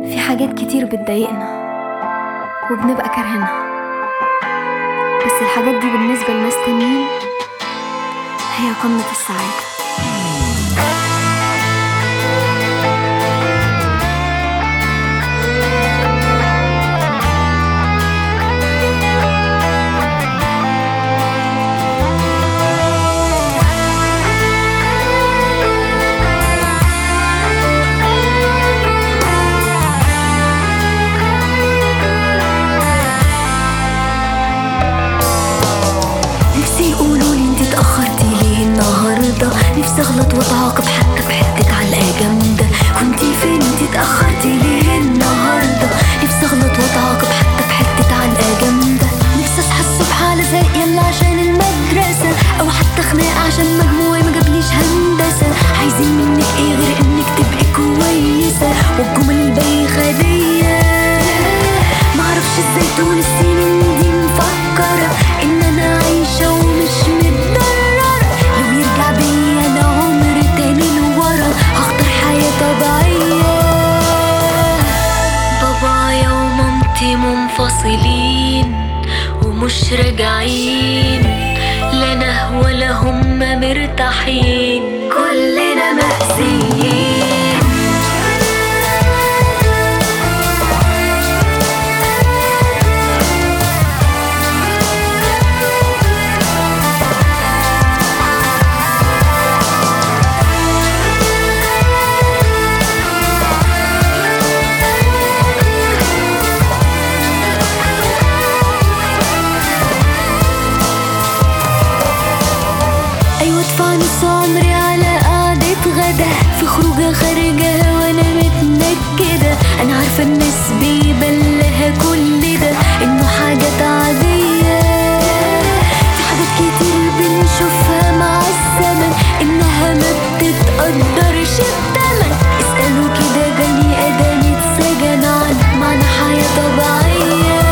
في حاجات كتير بتضايقنا وبنبقى كارهينها بس الحاجات دي بالنسبة لناس تانيين هي قمة السعادة نفسي يقولوا لي انت اتأخرتي ليه النهاردة نفسي اغلط واتعاقب حتى في حتة علقة جامدة كنتي فين انت اتأخرتي ليه النهاردة نفسي اغلط واتعاقب حتى في حتة علقة جامدة نفسي اصحى الصبح على زي يلا عشان المدرسة او حتى خناقة عشان مجموعي ما جابليش هندسة عايزين منك ايه غير انك تبقي كويسة والجمل البايخة دي معرفش ازاي طول السنين دي مفكرة ان انا عايشة ومش متضررة لو يرجع بيا انا عمر تاني لورا هختار حياة طبيعية بابايا ومامتي منفصلين ومش راجعين لا انا ولا هم مرتاحين كلنا مأذيين ايوه ادفع نص عمري على قعدة غدا في خروجة خارجة وانا متنكدة انا عارفة الناس بيبلها كل ده انه حاجات عادية في حاجات كتير بنشوفها مع الزمن انها ما بتتقدرش بتمن اسألوا كده بني ادم اتسجن عن معنى حياة طبيعية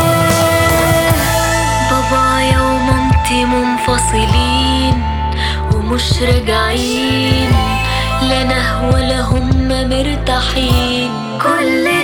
بابايا ومامتي منفصلين ومش راجعين لا انا ولا هم مرتاحين كلنا